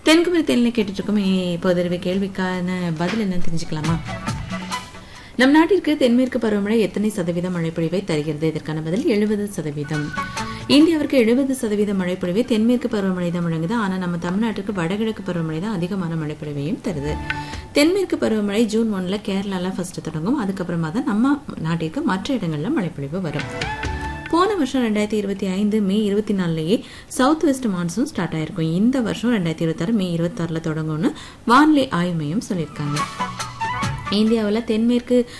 தென்குமரி தேனில் கேட்டுட்டு இருக்கோம் இப்போது கேள்விக்கான பதில் என்னன்னு தெரிஞ்சுக்கலாமா நம் நாட்டிற்கு தென்மேற்கு பருவமழை எத்தனை சதவீதம் மழைப்பொழிவை தருகிறது இதற்கான பதில் எழுபது சதவீதம் இந்தியாவிற்கு எழுபது சதவீத மழைப்பொழிவை தென்மேற்கு பருவமழை தான் வழங்குது ஆனால் நம்ம தமிழ்நாட்டுக்கு வடகிழக்கு பருவமழை தான் அதிகமான மழைப்பொழிவையும் தருது தென்மேற்கு பருவமழை ஜூன் ஒன்ல கேரளால ஃபர்ஸ்ட் தொடங்கும் அதுக்கப்புறமா தான் நம்ம நாட்டிற்கு மற்ற இடங்கள்ல மழைப்பொழிவு வரும் போன வருஷம் ரெண்டாயிரத்தி இருபத்தி ஐந்து மே இருபத்தி நாலுலயே சவுத் வெஸ்ட் மான்சூன் ஸ்டார்ட் ஆயிருக்கும் இந்த வருஷம் ரெண்டாயிரத்தி இருபத்தாறு மே இருபத்தாறுல தொடங்கும்னு வானிலை ஆய்வு மையம் சொல்லியிருக்காங்க இந்தியாவில் தென்மேற்கு